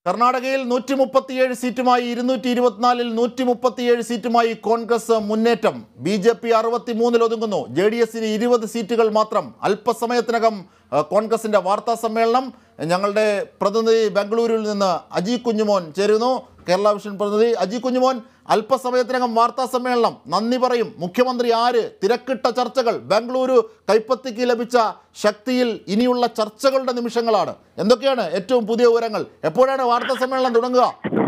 കർണാടകയിൽ നൂറ്റി മുപ്പത്തിയേഴ് സീറ്റുമായി ഇരുന്നൂറ്റി ഇരുപത്തിനാലിൽ നൂറ്റി മുപ്പത്തിയേഴ് സീറ്റുമായി കോൺഗ്രസ് മുന്നേറ്റം ബി ജെ പി അറുപത്തിമൂന്നിൽ ഒതുങ്ങുന്നു ജെ ഡി എസിന് ഇരുപത് സീറ്റുകൾ മാത്രം അല്പസമയത്തിനകം ആ, കോൺഗ്രസിന്റെ വാർത്താ സമ്മേളനം ഞങ്ങളുടെ പ്രതിനിധി ബംഗളൂരുവിൽ നിന്ന് അജി കുഞ്ഞുമോൻ ചേരുന്നു കേരള വിഷൻ പ്രതിനിധി അജി കുഞ്ഞുമോൻ അല്പസമയത്തിനകം വാർത്താ സമ്മേളനം നന്ദി പറയും മുഖ്യമന്ത്രി ആര് തിരക്കിട്ട ചർച്ചകൾ ബാംഗ്ലൂരു കൈപ്പത്തിക്ക് ലഭിച്ച ശക്തിയിൽ ഇനിയുള്ള ചർച്ചകളുടെ നിമിഷങ്ങളാണ് എന്തൊക്കെയാണ് ഏറ്റവും പുതിയ വിവരങ്ങൾ എപ്പോഴാണ് വാർത്താ സമ്മേളനം തുടങ്ങുക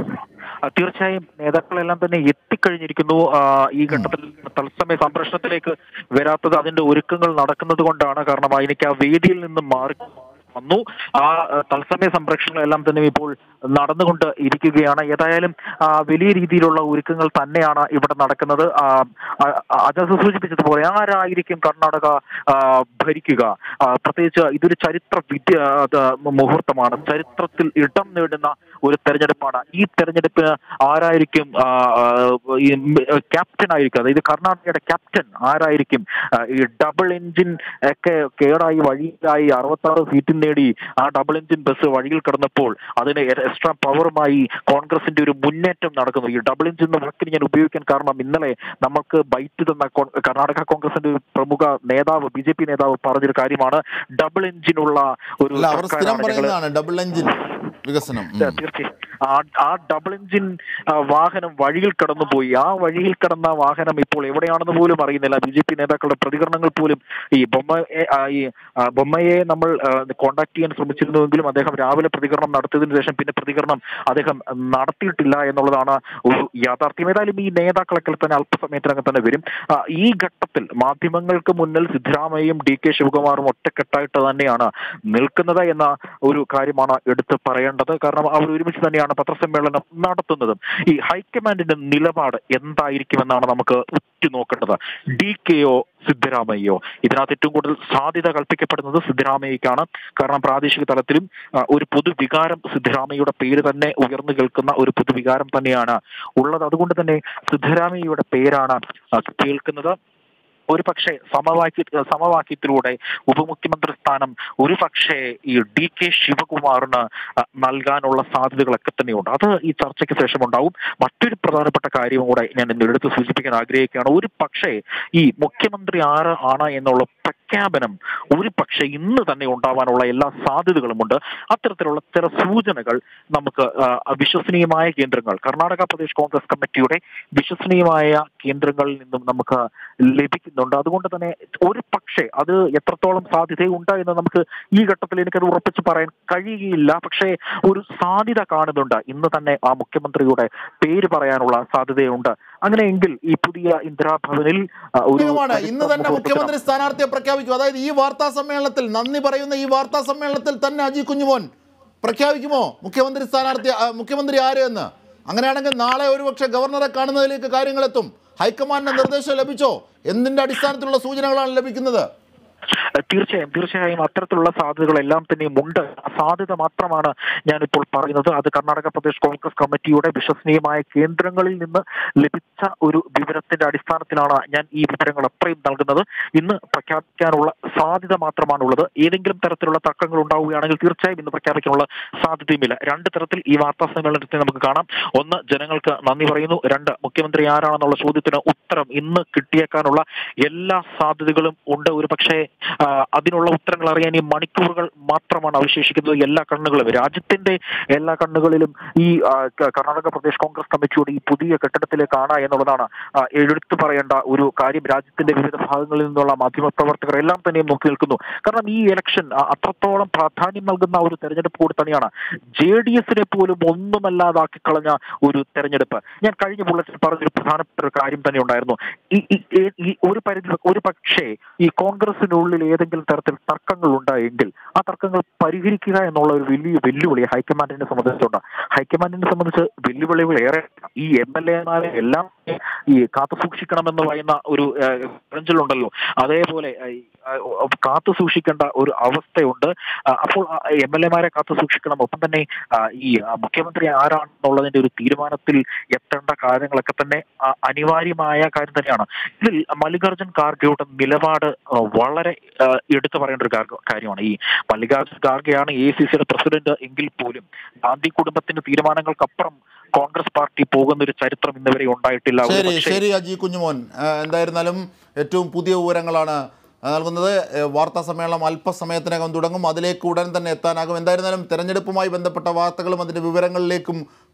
ആ, തീർച്ചയായും നേതാക്കളെല്ലാം തന്നെ എത്തിക്കഴിഞ്ഞിരിക്കുന്നു ആ, ഈ ഘട്ടത്തിൽ തത്സമയ സംപ്രേഷണത്തിലേക്ക് വരാത്തത് അതിന്റെ ഒരുക്കങ്ങൾ നടക്കുന്നത് കൊണ്ടാണ് കാരണം എനിക്ക് ആ വേദിയിൽ നിന്ന് മാറി വന്നു ആ ആ, തത്സമയ സംപ്രേഷണങ്ങളെല്ലാം തന്നെ ഇപ്പോൾ നടന്നുകൊണ്ട് ഇരിക്കുകയാണ് ഏതായാലും ആ, വലിയ രീതിയിലുള്ള ഒരുക്കങ്ങൾ തന്നെയാണ് ഇവിടെ നടക്കുന്നത് ആ, ആ, അജാസ് സൂചിപ്പിച്ചതുപോലെ ആരായിരിക്കും കർണാടക ആ, ഭരിക്കുക ആ, പ്രത്യേകിച്ച് ഇതൊരു ചരിത്ര വിദ്യ അത് മുഹൂർത്തമാണ് ചരിത്രത്തിൽ ഇടം നേടുന്ന ഒരു തെരഞ്ഞെടുപ്പാണ് ഈ തെരഞ്ഞെടുപ്പിന് ആരായിരിക്കും ആ, ആ, ഈ ക്യാപ്റ്റൻ ആയിരിക്കും അതായത് കർണാടകയുടെ ക്യാപ്റ്റൻ ആരായിരിക്കും ആ, ഈ ഡബിൾ എഞ്ചിൻ ഒക്കെ കേടായി വഴിയിലായി അറുപത്തി ആറ് സീറ്റിൽ നേടി ആ ഡബിൾ എഞ്ചിൻ ബസ് വഴിയിൽ കിടന്നപ്പോൾ അതിന് എക്സ്ട്രാ പവറുമായി കോൺഗ്രസിന്റെ ഒരു മുന്നേറ്റം നടക്കുന്നു ഈ ഡബിൾ എഞ്ചിൻ എന്ന വാക്കിന് ഞാൻ ഉപയോഗിക്കാൻ കാരണം ഇന്നലെ നമുക്ക് ബൈറ്റ് തന്ന കോ- കർണാടക കോൺഗ്രസിന്റെ ഒരു പ്രമുഖ നേതാവ് ബി ജെ പി നേതാവ് പറഞ്ഞൊരു കാര്യമാണ് ഡബിൾ എഞ്ചിനുള്ള ഒരു അല്ല അവർ സ്ഥിരം സർക്കാരാണ് ഞങ്ങള് പറയുന്നതാണ് ഡബിൾ എഞ്ചിൻ വികസനം ഉം. തീർച്ചയായും ആ ആ ഡബിൾ എഞ്ചിൻ ആ, വാഹനം വഴിയിൽ കടന്നുപോയി ആ വഴിയിൽ കടന്ന വാഹനം ഇപ്പോൾ എവിടെയാണെന്ന് പോലും അറിയുന്നില്ല ബി ജെ പി നേതാക്കളുടെ പ്രതികരണങ്ങൾ പോലും ഈ ബൊമ്മ ഈ ആ, ബൊമ്മയെ നമ്മൾ കോണ്ടാക്ട് ചെയ്യാൻ ശ്രമിച്ചിരുന്നുവെങ്കിലും അദ്ദേഹം രാവിലെ പ്രതികരണം നടത്തിയതിനു ശേഷം പിന്നെ പ്രതികരണം അദ്ദേഹം നടത്തിയിട്ടില്ല എന്നുള്ളതാണ് ഒരു യാഥാർത്ഥ്യം ഏതായാലും ഈ നേതാക്കളൊക്കെ തന്നെ അല്പസമയത്തിനകം തന്നെ വരും ആ, ഈ ഘട്ടത്തിൽ മാധ്യമങ്ങൾക്ക് മുന്നിൽ സിദ്ധരാമയ്യയും ഡി കെ ശിവകുമാറും ഒറ്റക്കെട്ടായിട്ട് തന്നെയാണ് നിൽക്കുന്നത് എന്ന ഒരു കാര്യമാണ് എടുത്ത് പറയേണ്ടത് കാരണം അവർ ഒരുമിച്ച് തന്നെയാണ് പത്രസമ്മേളനം നടത്തുന്നതും ഈ ഹൈക്കമാൻഡിന്റെ നിലപാട് എന്തായിരിക്കുമെന്നാണ് നമുക്ക് ഉറ്റുനോക്കേണ്ടത് ഡി കെയോ സിദ്ധരാമയ്യോ ഇതിനകത്ത് ഏറ്റവും കൂടുതൽ സാധ്യത കൽപ്പിക്കപ്പെടുന്നത് സിദ്ധരാമയ്യക്കാണ് കാരണം പ്രാദേശിക തലത്തിലും ആ, ഒരു പൊതുവികാരം സിദ്ധരാമയ്യയുടെ പേര് തന്നെ ഉയർന്നു കേൾക്കുന്ന ഒരു പൊതുവികാരം തന്നെയാണ് ഉള്ളത് അതുകൊണ്ട് തന്നെ സിദ്ധരാമയ്യയുടെ പേരാണ് ആ, കേൾക്കുന്നത് ഒരു പക്ഷേ സമവാക്യ സമവാക്യത്തിലൂടെ ഉപമുഖ്യമന്ത്രി സ്ഥാനം ഒരു പക്ഷേ ഈ ഡി കെ ശിവകുമാറിന് അഹ്, നൽകാനുള്ള സാധ്യതകളൊക്കെ തന്നെയുണ്ട് അത് ഈ ചർച്ചയ്ക്ക് ശേഷം ഉണ്ടാവും മറ്റൊരു പ്രധാനപ്പെട്ട കാര്യം കൂടെ ഞാൻ ഇന്ന് എടുത്ത് സൂചിപ്പിക്കാൻ ആഗ്രഹിക്കുകയാണ് ഒരു പക്ഷേ ഈ മുഖ്യമന്ത്രി ആര് ആണ് എന്നുള്ള പ്രഖ്യാപനം ഒരു പക്ഷേ ഇന്ന് തന്നെ ഉണ്ടാവാനുള്ള എല്ലാ സാധ്യതകളുമുണ്ട് അത്തരത്തിലുള്ള ചില സൂചനകൾ നമുക്ക് ആ, വിശ്വസനീയമായ കേന്ദ്രങ്ങൾ കർണാടക പ്രദേശ് കോൺഗ്രസ് കമ്മിറ്റിയുടെ വിശ്വസനീയമായ കേന്ദ്രങ്ങളിൽ നിന്നും നമുക്ക് ലഭിക്കുന്നുണ്ട് അതുകൊണ്ട് തന്നെ ഒരു പക്ഷേ അത് എത്രത്തോളം സാധ്യതയുണ്ട് എന്ന് നമുക്ക് ഈ ഘട്ടത്തിൽ എനിക്കത് ഉറപ്പിച്ച് പറയാൻ കഴിയുകയില്ല പക്ഷേ ഒരു സാധ്യത കാണുന്നുണ്ട് ഇന്ന് തന്നെ ആ മുഖ്യമന്ത്രിയുടെ പേര് പറയാനുള്ള സാധ്യതയുണ്ട് അങ്ങനെയെങ്കിൽ ഈ പുതിയ ഇന്ദിരാഭവനിൽ ആ, ഒരു ാണ് ഇന്ന് തന്നെ മുഹൂർത്തത്തിന് മുഖ്യമന്ത്രി സ്ഥാനാർത്ഥിയെ പ്രഖ്യാപിക്കും അതായത് ഈ വാർത്താ സമ്മേളനത്തിൽ നന്ദി പറയുന്ന ഈ വാർത്താ സമ്മേളനത്തിൽ തന്നെ അജി കുഞ്ഞുമോൻ പ്രഖ്യാപിക്കുമോ മുഖ്യമന്ത്രി സ്ഥാനാർത്ഥി ആ, മുഖ്യമന്ത്രി ആര് എന്ന് അങ്ങനെയാണെങ്കിൽ നാളെ ഒരുപക്ഷെ ഗവർണറെ കാണുന്നതിലേക്ക് കാര്യങ്ങളെത്തും ഹൈക്കമാൻഡിന്റെ നിർദ്ദേശം ലഭിച്ചോ എന്തിന്റെ അടിസ്ഥാനത്തിലുള്ള സൂചനകളാണ് ലഭിക്കുന്നത് തീർച്ചയായും തീർച്ചയായും അത്തരത്തിലുള്ള സാധ്യതകളെല്ലാം തന്നെയും ഉണ്ട് ആ സാധ്യത മാത്രമാണ് ഞാനിപ്പോൾ പറയുന്നത് അത് കർണാടക പ്രദേശ് കോൺഗ്രസ് കമ്മിറ്റിയുടെ വിശ്വസനീയമായ കേന്ദ്രങ്ങളിൽ നിന്ന് ലഭിച്ച ഒരു വിവരത്തിന്റെ അടിസ്ഥാനത്തിലാണ് ഞാൻ ഈ വിവരങ്ങൾ അത്രയും നൽകുന്നത് ഇന്ന് പ്രഖ്യാപിക്കാനുള്ള സാധ്യത മാത്രമാണുള്ളത് ഏതെങ്കിലും തരത്തിലുള്ള തർക്കങ്ങൾ ഉണ്ടാവുകയാണെങ്കിൽ തീർച്ചയായും ഇന്ന് പ്രഖ്യാപിക്കാനുള്ള സാധ്യതയുമില്ല രണ്ട് തരത്തിൽ ഈ വാർത്താ സമ്മേളനത്തെ നമുക്ക് കാണാം ഒന്ന് ജനങ്ങൾക്ക് നന്ദി പറയുന്നു രണ്ട് മുഖ്യമന്ത്രി ആരാണെന്നുള്ള ചോദ്യത്തിന് ഉത്തരം ഇന്ന് കിട്ടിയേക്കാനുള്ള എല്ലാ സാധ്യതകളും ഉണ്ട് ഒരു പക്ഷേ ആ, അതിനുള്ള ഉത്തരങ്ങൾ അറിയാൻ ഈ മണിക്കൂറുകൾ മാത്രമാണ് അവശേഷിക്കുന്നത് എല്ലാ കണ്ണുകളും രാജ്യത്തിന്റെ എല്ലാ കണ്ണുകളിലും ഈ ആ, ക- കർണാടക പ്രദേശ് കോൺഗ്രസ് കമ്മിറ്റിയുടെ ഈ പുതിയ കെട്ടിടത്തിലേക്കാണ് എന്നുള്ളതാണ് ആ, എടുത്തു പറയേണ്ട ഒരു കാര്യം രാജ്യത്തിന്റെ വിവിധ ഭാഗങ്ങളിൽ നിന്നുള്ള മാധ്യമപ്രവർത്തകർ എല്ലാം തന്നെയും നോക്കി നിൽക്കുന്നു കാരണം ഈ ഇലക്ഷൻ ആ, അത്രത്തോളം പ്രാധാന്യം നൽകുന്ന ഒരു തെരഞ്ഞെടുപ്പ് കൂടി തന്നെയാണ് ജെ ഡി എസിനെ പോലും ഒന്നുമല്ലാതാക്കി കളഞ്ഞ ഒരു തെരഞ്ഞെടുപ്പ് ഞാൻ കഴിഞ്ഞ ബുള്ളറ്റിൽ പറഞ്ഞൊരു പ്രധാനപ്പെട്ട ഒരു കാര്യം തന്നെ ഉണ്ടായിരുന്നു ഈ ഈ- ഈ- ഈ ഒരു പരിധി ഒരു പക്ഷേ ഈ കോൺഗ്രസിനുള്ളിൽ ഏതെങ്കിലും തരത്തിൽ തർക്കങ്ങൾ ഉണ്ടായെങ്കിൽ ആ തർക്കങ്ങൾ പരിഹരിക്കുക എന്നുള്ള ഒരു വലിയ വെല്ലുവിളി ഹൈക്കമാൻഡിനെ സംബന്ധിച്ചുണ്ട് ഹൈക്കമാൻഡിനെ സംബന്ധിച്ച് വെല്ലുവിളികൾ ഏറെ ഈ എം എൽ എമാരെ എല്ലാം ഈ കാത്തു സൂക്ഷിക്കണമെന്ന് പറയുന്ന ഒരു ഉണ്ടല്ലോ അതേപോലെ ആ, ഈ, ആ, ആ, കാത്തു സൂക്ഷിക്കേണ്ട ഒരു അവസ്ഥയുണ്ട് ആ, അപ്പോൾ എം എൽ എമാരെ കാത്തു സൂക്ഷിക്കണം ഒപ്പം തന്നെ ആ, ഈ ആ, മുഖ്യമന്ത്രി ആരാണെന്നുള്ളതിന്റെ ഒരു തീരുമാനത്തിൽ എത്തേണ്ട കാര്യങ്ങളൊക്കെ തന്നെ ആ, അനിവാര്യമായ കാര്യം തന്നെയാണ് ഇതിൽ മല്ലികാർജുൻ ഖാർഗെയുടെ നിലപാട് ആ, വളരെ ആ, എടുത്തു പറയേണ്ട ഒരു കാര്യം- കാര്യമാണ് ഈ മല്ലികാർജുൻ ഖാർഗെയാണ് എ സി സിയുടെ പ്രസിഡന്റ് എങ്കിൽ പോലും ഗാന്ധി കുടുംബത്തിന്റെ തീരുമാനങ്ങൾക്കപ്പുറം കോൺഗ്രസ് പാർട്ടി പോകുന്ന ഒരു ചരിത്രം ഇന്നുവരെ ഉണ്ടായിട്ടില്ല ശരി ഒരുപക്ഷേ ശരി അജി കുഞ്ഞുമോൻ ആ, എന്തായിരുന്നാലും ഏറ്റവും പുതിയ വിവരങ്ങളാണ് ആ, നൽകുന്നത് ഏ, വാർത്താ സമ്മേളനം അല്പസമയത്തിനകം തുടങ്ങും അതിലേക്ക് ഉടൻ തന്നെ എത്താനാകും എന്തായിരുന്നാലും തെരഞ്ഞെടുപ്പുമായി ബന്ധപ്പെട്ട വാർത്തകളും അതിൻ്റെ വിവരങ്ങളിലേക്കും